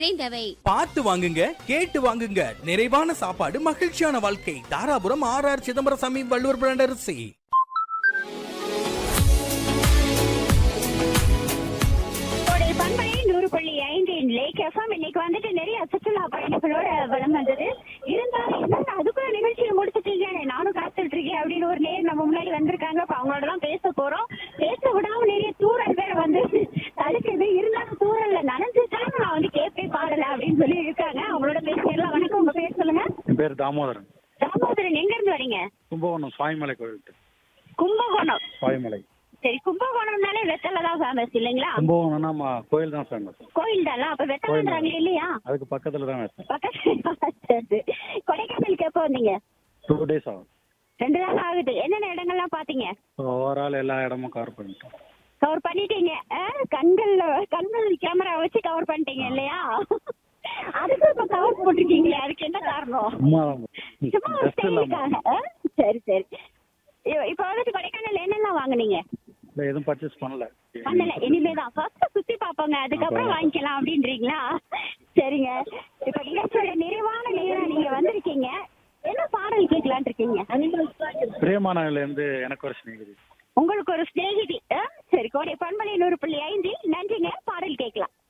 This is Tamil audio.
நிறைந்தவை பார்த்து வாங்குங்க கேட்டு வாங்குங்க நிறைவான சாப்பாடு மகிழ்ச்சியான வாழ்க்கை Dharapuram R R Chidambarasamy Valluvar brand அரிசி உங்களுடைய பண்பலை நூறு புள்ளி ஐந்தின் லேக் எஃப்எம் இன்னைக்கு வந்துட்டு நிறைய சுற்றுலா பயணிகளோட வளம் வந்தது இருந்தாலும் என்னங்க அதுக்குள்ள நிகழ்ச்சியை முடிச்சிட்டீங்க நானும் காத்துட்டு இருக்கேன் அப்படின்னு ஒரு நேர் நம்ம முன்னாடி வந்திருக்காங்க இப்ப அவங்களோட தான் பேச போறோம் பேச விடாம நிறைய தூரல் வேற வந்து தடுக்குது இருந்தாலும் தூரல்ல நனைஞ்சுட்டாலும் நான் வந்து கேப்பே பாடல அப்படின்னு சொல்லி இருக்காங்க அவங்களோட பேசிடலாம் வணக்கம் உங்க பேர் சொல்லுங்க என் பேர் தாமோதரன் தாமோதரன் எங்க இருந்து வரீங்க கும்பகோணம் சுவாமிமலை கோயில் கும்பகோணம் சுவாமிமலை சரி கும்பகோணம்னாலே வெத்தலை தான் ஃபேமஸ் இல்லைங்களா கும்பகோணம்னா நம்ம கோயில் தான் ஃபேமஸ் கோயில் தானே அப்ப வெத்தலைன்றாங்க இல்லையா அதுக்கு பக்கத்துல தான் வச்சேன் பக்கத்துல சரி. கொடைக்கானலுக்கு எப்போ வந்தீங்க டூ டேஸ் ஆகும் ரெண்டு நாள் ஆகுது என்னென்ன இடங்கள்லாம் பாத்தீங்க ஓவரால் எல்லா இடமும் கவர் பண்ணிட்டோம் கவர் பண்ணிட்டீங்க ஆ, கண்கள்ல கண்கள் கேமரா வச்சு கவர் பண்ணிட்டீங்க இல்லையா அதுக்கு இப்ப கவர் போட்டிருக்கீங்களே அதுக்கு என்ன காரணம் சும்மா சும்மா ஒரு ஜஸ்ட் இல்லாம ஸ்டைலுக்காக ஆ? சரி சரி இ- இப்ப வந்துட்டு கொடைக்கானல் என்னெல்லாம் வாங்குனீங்க இல்லை எதுவும் பர்ச்சேஸ் பண்ணல பண்ணல இனிமேதான் ஃபர்ஸ்ட் சுத்தி பாப்போங்க அதுக்கப்புறம் வாங்கிக்கலாம் அப்படின்றீங்களா சரிங்க இப்ப நிகழ்ச்சியோட நிறைவான நேரம் நீங்க வந்திருக்கீங்க என்ன பாடல் கேட்கலான் இருக்கீங்க பிரியமானவில இருந்து எனக்கு ஒரு ஸ்நேகிதி உங்களுக்கு ஒரு சிநேகிதி ஆ? சரி கோடை பண்பலை நூறு புள்ளி ஐந்தில் நன்றிங்க பாடல் கேட்கலாம்